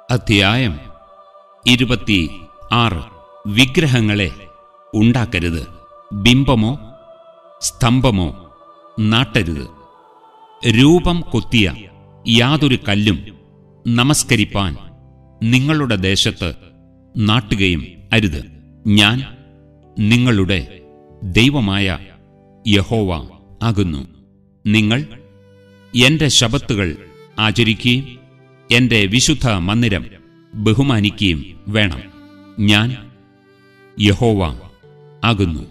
അധ്യായം ഇരുപത്തി ആറ് വിഗ്രഹങ്ങളെ ഉണ്ടാക്കരുത് ബിംബമോ സ്തംഭമോ നാട്ടരുത് രൂപം കൊത്തിയ യാതൊരു കല്ലും നമസ്കരിപ്പാൻ നിങ്ങളുടെ ദേശത്ത് നാട്ടുകയും അരുത് ഞാൻ നിങ്ങളുടെ ദൈവമായ യഹോവ ആകുന്നു നിങ്ങൾ എന്റെ ശബത്തുകൾ ആചരിക്കുകയും എന്റെ വിശുദ്ധ മന്ദിരം ബഹുമാനിക്കുകയും വേണം ഞാൻ യഹോവ ആകുന്നു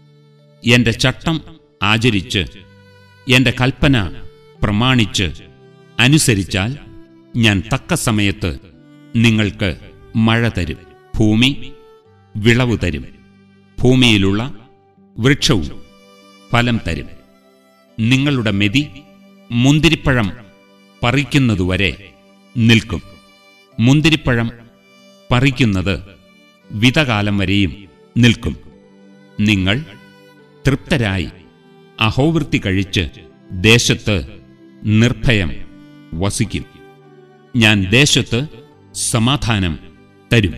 എന്റെ ചട്ടം ആചരിച്ച് എന്റെ കൽപ്പന പ്രമാണിച്ച് അനുസരിച്ചാൽ ഞാൻ തക്ക സമയത്ത് നിങ്ങൾക്ക് മഴ തരും ഭൂമി വിളവ് തരും ഭൂമിയിലുള്ള വൃക്ഷവും ഫലം തരും നിങ്ങളുടെ മെതി മുന്തിരിപ്പഴം പറിക്കുന്നതുവരെ നിൽക്കും മുന്തിരിപ്പഴം പറിക്കുന്നത് വിതകാലം വരെയും നിൽക്കും നിങ്ങൾ തൃപ്തരായി അഹോവൃത്തി കഴിച്ച് ദേശത്ത് നിർഭയം വസിക്കും ഞാൻ ദേശത്ത് സമാധാനം തരും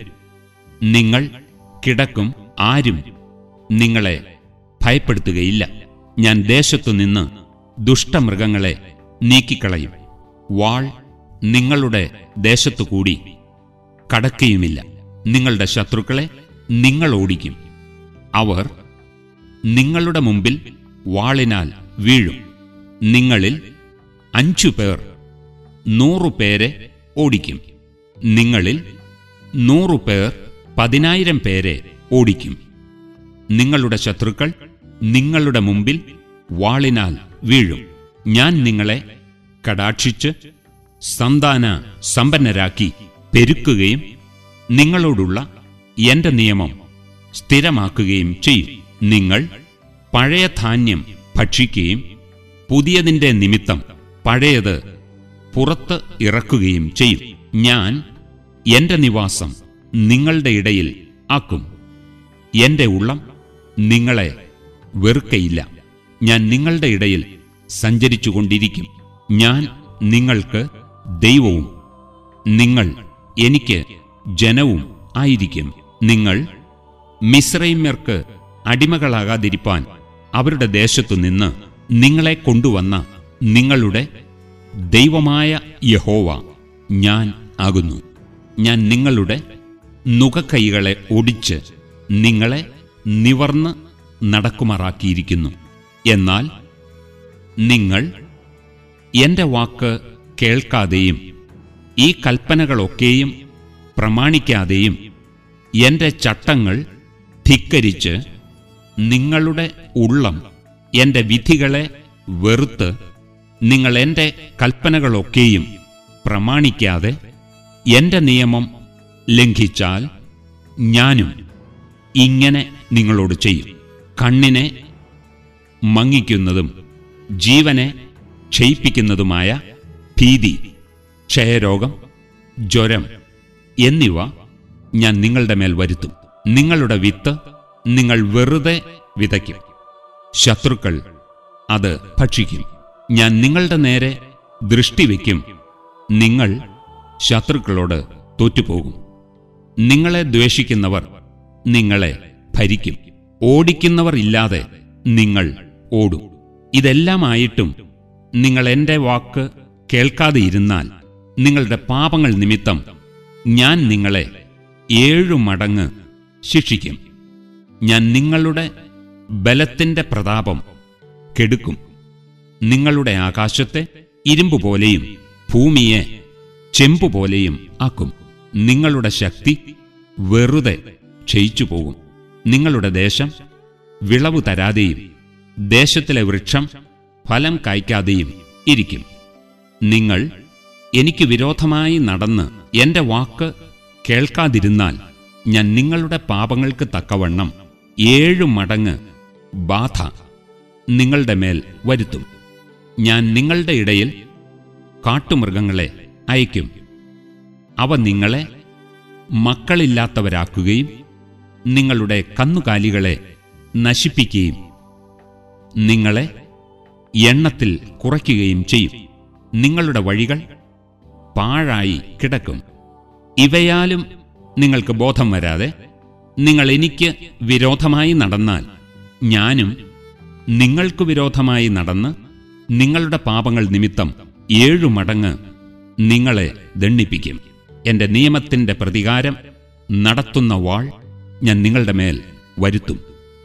നിങ്ങൾ കിടക്കും ആരും നിങ്ങളെ ഭയപ്പെടുത്തുകയില്ല ഞാൻ ദേശത്തു നിന്ന് ദുഷ്ടമൃഗങ്ങളെ നീക്കിക്കളയും വാൾ നിങ്ങളുടെ ദേശത്തു കൂടി കടക്കുകയുമില്ല നിങ്ങളുടെ ശത്രുക്കളെ നിങ്ങൾ ഓടിക്കും അവർ നിങ്ങളുടെ മുമ്പിൽ വാളിനാൽ വീഴും നിങ്ങളിൽ അഞ്ചു പേർ നൂറു പേരെ ഓടിക്കും നിങ്ങളിൽ നൂറു പേർ പതിനായിരം പേരെ ഓടിക്കും നിങ്ങളുടെ ശത്രുക്കൾ നിങ്ങളുടെ മുമ്പിൽ വാളിനാൽ വീഴും ഞാൻ നിങ്ങളെ കടാക്ഷിച്ച് സന്താന സമ്പന്നരാക്കി പെരുക്കുകയും നിങ്ങളോടുള്ള എന്റെ നിയമം സ്ഥിരമാക്കുകയും ചെയ്യും നിങ്ങൾ പഴയ ധാന്യം ഭക്ഷിക്കുകയും പുതിയതിന്റെ നിമിത്തം പഴയത് പുറത്ത് ഇറക്കുകയും ചെയ്യും ഞാൻ എന്റെ നിവാസം നിങ്ങളുടെ ഇടയിൽ ആക്കും എന്റെ ഉള്ളം നിങ്ങളെ വെറുക്കയില്ല ഞാൻ നിങ്ങളുടെ ഇടയിൽ സഞ്ചരിച്ചുകൊണ്ടിരിക്കും ഞാൻ നിങ്ങൾക്ക് ദൈവവും നിങ്ങൾ എനിക്ക് ജനവും ആയിരിക്കും നിങ്ങൾ മിശ്രൈമ്യർക്ക് അടിമകളാകാതിരിപ്പാൻ അവരുടെ ദേശത്തു നിന്ന് നിങ്ങളെ കൊണ്ടുവന്ന നിങ്ങളുടെ ദൈവമായ യഹോവ ഞാൻ ആകുന്നു ഞാൻ നിങ്ങളുടെ നുകക്കൈകളെ ഒടിച്ച് നിങ്ങളെ നിവർന്ന് നടക്കുമാറാക്കിയിരിക്കുന്നു എന്നാൽ നിങ്ങൾ എന്റെ വാക്ക് കേൾക്കാതെയും ഈ കൽപ്പനകളൊക്കെയും പ്രമാണിക്കാതെയും എന്റെ ചട്ടങ്ങൾ ധിക്കരിച്ച് നിങ്ങളുടെ ഉള്ളം എന്റെ വിധികളെ വെറുത്ത് നിങ്ങൾ എന്റെ കൽപ്പനകളൊക്കെയും പ്രമാണിക്കാതെ എന്റെ നിയമം ലംഘിച്ചാൽ ഞാനും ഇങ്ങനെ നിങ്ങളോട് ചെയ്യും കണ്ണിനെ മങ്ങിക്കുന്നതും ജീവനെ ക്ഷയിപ്പിക്കുന്നതുമായ ഭീതി ക്ഷയരോഗം ജ്വരം എന്നിവ ഞാൻ നിങ്ങളുടെ മേൽ വരുത്തും നിങ്ങളുടെ വിത്ത് നിങ്ങൾ വെറുതെ വിതയ്ക്കും ശത്രുക്കൾ അത് ഭക്ഷിക്കും ഞാൻ നിങ്ങളുടെ നേരെ ദൃഷ്ടി വയ്ക്കും നിങ്ങൾ ശത്രുക്കളോട് തോറ്റുപോകും നിങ്ങളെ ദ്വേഷിക്കുന്നവർ നിങ്ങളെ ഭരിക്കും ഓടിക്കുന്നവർ ഇല്ലാതെ നിങ്ങൾ ഓടും ഇതെല്ലാമായിട്ടും നിങ്ങൾ എന്റെ വാക്ക് കേൾക്കാതെ ഇരുന്നാൽ നിങ്ങളുടെ പാപങ്ങൾ നിമിത്തം ഞാൻ നിങ്ങളെ ഏഴു മടങ്ങ് ശിക്ഷിക്കും ഞാൻ നിങ്ങളുടെ ബലത്തിന്റെ പ്രതാപം കെടുക്കും നിങ്ങളുടെ ആകാശത്തെ ഇരുമ്പ് പോലെയും ഭൂമിയെ ചെമ്പു പോലെയും ആക്കും നിങ്ങളുടെ ശക്തി വെറുതെ ക്ഷയിച്ചു പോകും നിങ്ങളുടെ ദേശം വിളവ് തരാതെയും ദേശത്തിലെ വൃക്ഷം ഫലം കായ്ക്കാതെയും ഇരിക്കും നിങ്ങൾ എനിക്ക് വിരോധമായി നടന്ന് എന്റെ വാക്ക് കേൾക്കാതിരുന്നാൽ ഞാൻ നിങ്ങളുടെ പാപങ്ങൾക്ക് തക്കവണ്ണം ഏഴു മടങ്ങ് ബാധ നിങ്ങളുടെ മേൽ വരുത്തും ഞാൻ നിങ്ങളുടെ ഇടയിൽ കാട്ടുമൃഗങ്ങളെ അയക്കും അവ നിങ്ങളെ മക്കളില്ലാത്തവരാക്കുകയും നിങ്ങളുടെ കന്നുകാലികളെ നശിപ്പിക്കുകയും നിങ്ങളെ എണ്ണത്തിൽ കുറയ്ക്കുകയും ചെയ്യും നിങ്ങളുടെ വഴികൾ പാഴായി കിടക്കും ഇവയാലും നിങ്ങൾക്ക് ബോധം വരാതെ നിങ്ങൾ എനിക്ക് വിരോധമായി നടന്നാൽ ഞാനും നിങ്ങൾക്ക് വിരോധമായി നടന്ന് നിങ്ങളുടെ പാപങ്ങൾ നിമിത്തം ഏഴു മടങ്ങ് നിങ്ങളെ ദണ്ണിപ്പിക്കും എന്റെ നിയമത്തിന്റെ പ്രതികാരം നടത്തുന്ന വാൾ ഞാൻ നിങ്ങളുടെ മേൽ വരുത്തും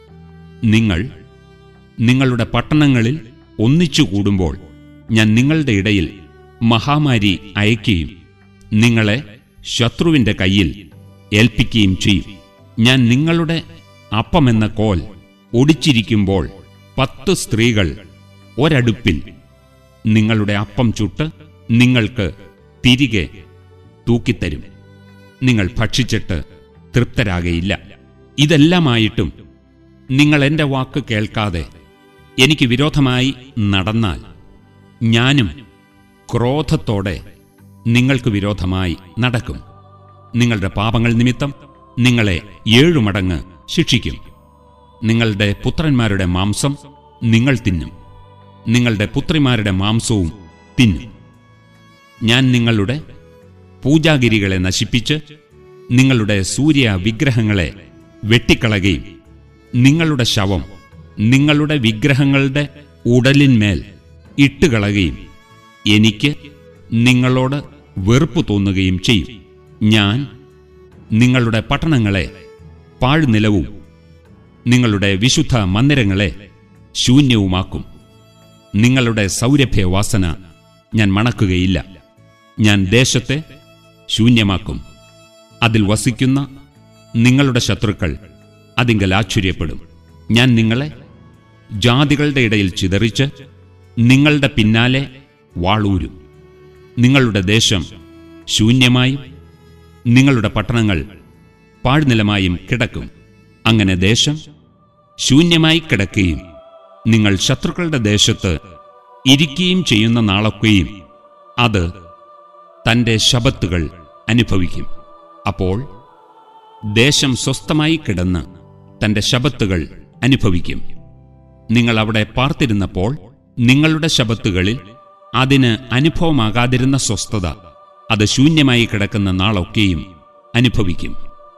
നിങ്ങൾ നിങ്ങളുടെ പട്ടണങ്ങളിൽ ഒന്നിച്ചു കൂടുമ്പോൾ ഞാൻ നിങ്ങളുടെ ഇടയിൽ മഹാമാരി അയക്കുകയും നിങ്ങളെ ശത്രുവിന്റെ കയ്യിൽ ഏൽപ്പിക്കുകയും ചെയ്യും ഞാൻ നിങ്ങളുടെ അപ്പമെന്ന കോൽ ഒടിച്ചിരിക്കുമ്പോൾ പത്ത് സ്ത്രീകൾ ഒരടുപ്പിൽ നിങ്ങളുടെ അപ്പം ചുട്ട് നിങ്ങൾക്ക് തിരികെ തൂക്കിത്തരും നിങ്ങൾ ഭക്ഷിച്ചിട്ട് തൃപ്തരാകയില്ല ഇതെല്ലാമായിട്ടും നിങ്ങൾ എന്റെ വാക്ക് കേൾക്കാതെ എനിക്ക് വിരോധമായി നടന്നാൽ ഞാനും ക്രോധത്തോടെ നിങ്ങൾക്ക് വിരോധമായി നടക്കും നിങ്ങളുടെ പാപങ്ങൾ നിമിത്തം നിങ്ങളെ ഏഴു മടങ്ങ് ശിക്ഷിക്കും നിങ്ങളുടെ പുത്രന്മാരുടെ മാംസം നിങ്ങൾ തിന്നും നിങ്ങളുടെ പുത്രിമാരുടെ മാംസവും തിന്നും ഞാൻ നിങ്ങളുടെ പൂജാഗിരികളെ നശിപ്പിച്ച് നിങ്ങളുടെ സൂര്യ വിഗ്രഹങ്ങളെ വെട്ടിക്കളകയും നിങ്ങളുടെ ശവം നിങ്ങളുടെ വിഗ്രഹങ്ങളുടെ ഉടലിന്മേൽ ഇട്ടുകളയുകയും എനിക്ക് നിങ്ങളോട് വെറുപ്പ് തോന്നുകയും ചെയ്യും ഞാൻ നിങ്ങളുടെ പട്ടണങ്ങളെ പാഴ്നിലവും നിങ്ങളുടെ വിശുദ്ധ മന്ദിരങ്ങളെ ശൂന്യവുമാക്കും നിങ്ങളുടെ സൗരഭ്യവാസന ഞാൻ മണക്കുകയില്ല ഞാൻ ദേശത്തെ ശൂന്യമാക്കും അതിൽ വസിക്കുന്ന നിങ്ങളുടെ ശത്രുക്കൾ അതിങ്കൽ ആശ്ചര്യപ്പെടും ഞാൻ നിങ്ങളെ ജാതികളുടെ ഇടയിൽ ചിതറിച്ച് നിങ്ങളുടെ പിന്നാലെ വാളൂരും നിങ്ങളുടെ ദേശം ശൂന്യമായും നിങ്ങളുടെ പട്ടണങ്ങൾ പാഴ്നിലമായും കിടക്കും അങ്ങനെ ദേശം ശൂന്യമായി കിടക്കുകയും നിങ്ങൾ ശത്രുക്കളുടെ ദേശത്ത് ഇരിക്കുകയും ചെയ്യുന്ന നാളൊക്കെയും അത് തന്റെ ശബത്തുകൾ അനുഭവിക്കും അപ്പോൾ ദേശം സ്വസ്ഥമായി കിടന്ന് തന്റെ ശബത്തുകൾ അനുഭവിക്കും നിങ്ങൾ അവിടെ പാർത്തിരുന്നപ്പോൾ നിങ്ങളുടെ ശബത്തുകളിൽ അതിന് അനുഭവമാകാതിരുന്ന സ്വസ്ഥത അത് ശൂന്യമായി കിടക്കുന്ന നാളൊക്കെയും അനുഭവിക്കും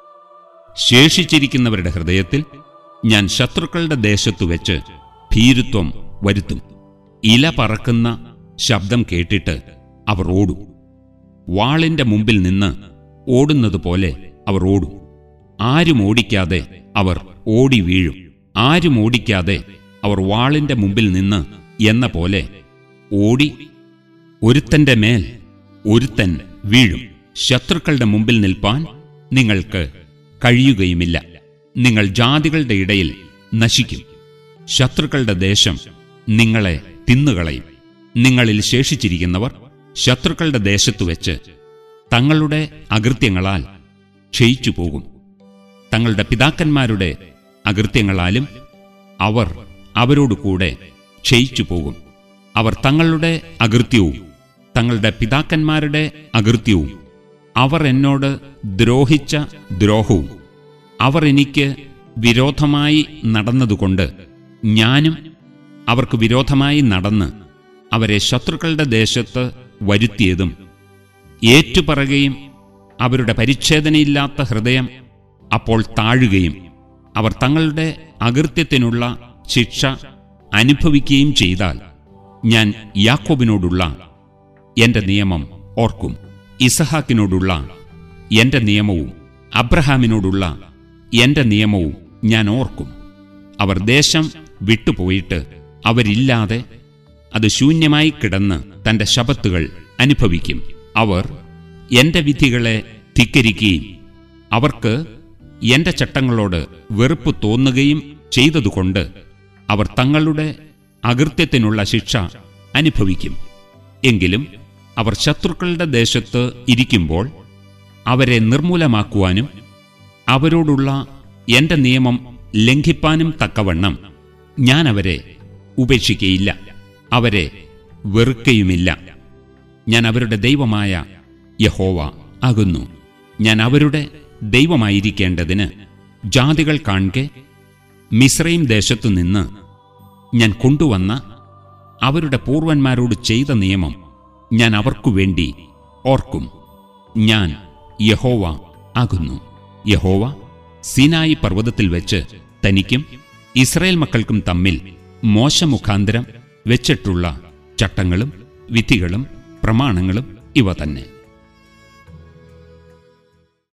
ശേഷിച്ചിരിക്കുന്നവരുടെ ഹൃദയത്തിൽ ഞാൻ ശത്രുക്കളുടെ ദേശത്തു വെച്ച് ഭീരുത്വം വരുത്തും ഇല പറക്കുന്ന ശബ്ദം കേട്ടിട്ട് അവർ ഓടും വാളിന്റെ മുമ്പിൽ നിന്ന് ഓടുന്നത് പോലെ അവർ ഓടും ആരും ഓടിക്കാതെ അവർ ഓടി വീഴും ആരും ഓടിക്കാതെ അവർ വാളിന്റെ മുമ്പിൽ നിന്ന് എന്ന പോലെ ഓടി ഒരുത്തന്റെ മേൽ ഒരുത്തൻ വീഴും ശത്രുക്കളുടെ മുമ്പിൽ നിൽപ്പാൻ നിങ്ങൾക്ക് കഴിയുകയുമില്ല നിങ്ങൾ ജാതികളുടെ ഇടയിൽ നശിക്കും ശത്രുക്കളുടെ ദേശം നിങ്ങളെ തിന്നുകളയും നിങ്ങളിൽ ശേഷിച്ചിരിക്കുന്നവർ ശത്രുക്കളുടെ ദേശത്തു വെച്ച് തങ്ങളുടെ അകൃത്യങ്ങളാൽ ക്ഷയിച്ചു പോകും തങ്ങളുടെ പിതാക്കന്മാരുടെ അകൃത്യങ്ങളാലും അവർ അവരോട് കൂടെ ക്ഷയിച്ചു പോകും അവർ തങ്ങളുടെ അകൃത്യവും തങ്ങളുടെ പിതാക്കന്മാരുടെ അകൃത്യവും അവർ എന്നോട് ദ്രോഹിച്ച ദ്രോഹവും അവർ എനിക്ക് വിരോധമായി നടന്നതുകൊണ്ട് ഞാനും അവർക്ക് വിരോധമായി നടന്ന് അവരെ ശത്രുക്കളുടെ ദേശത്ത് വരുത്തിയതും ഏറ്റുപറയുകയും അവരുടെ പരിച്ഛേദനയില്ലാത്ത ഹൃദയം അപ്പോൾ താഴുകയും അവർ തങ്ങളുടെ അകൃത്യത്തിനുള്ള ശിക്ഷ അനുഭവിക്കുകയും ചെയ്താൽ ഞാൻ യാക്കോബിനോടുള്ള എന്റെ നിയമം ഓർക്കും ഇസഹാക്കിനോടുള്ള എന്റെ നിയമവും അബ്രഹാമിനോടുള്ള എന്റെ നിയമവും ഞാൻ ഓർക്കും അവർ ദേശം വിട്ടുപോയിട്ട് അവരില്ലാതെ അത് ശൂന്യമായി കിടന്ന് തന്റെ ശബത്തുകൾ അനുഭവിക്കും അവർ എന്റെ വിധികളെ ധിക്കരിക്കുകയും അവർക്ക് എന്റെ ചട്ടങ്ങളോട് വെറുപ്പ് തോന്നുകയും ചെയ്തതുകൊണ്ട് അവർ തങ്ങളുടെ അകൃത്യത്തിനുള്ള ശിക്ഷ അനുഭവിക്കും എങ്കിലും അവർ ശത്രുക്കളുടെ ദേശത്ത് ഇരിക്കുമ്പോൾ അവരെ നിർമൂലമാക്കുവാനും അവരോടുള്ള എന്റെ നിയമം ലംഘിപ്പാനും തക്കവണ്ണം ഞാൻ അവരെ ഉപേക്ഷിക്കയില്ല അവരെ വെറുക്കയുമില്ല ഞാൻ അവരുടെ ദൈവമായ യഹോവ ആകുന്നു ഞാൻ അവരുടെ ദൈവമായിരിക്കേണ്ടതിന് ജാതികൾ കാൺകെ മിശ്രയും ദേശത്തു നിന്ന് ഞാൻ കൊണ്ടുവന്ന അവരുടെ പൂർവന്മാരോട് ചെയ്ത നിയമം ഞാൻ അവർക്കു വേണ്ടി ഓർക്കും ഞാൻ യഹോവ ആകുന്നു യഹോവ സിനായി പർവ്വതത്തിൽ വെച്ച് തനിക്കും ഇസ്രായേൽ മക്കൾക്കും തമ്മിൽ മോശമുഖാന്തരം വെച്ചിട്ടുള്ള ചട്ടങ്ങളും വിധികളും പ്രമാണങ്ങളും ഇവ തന്നെ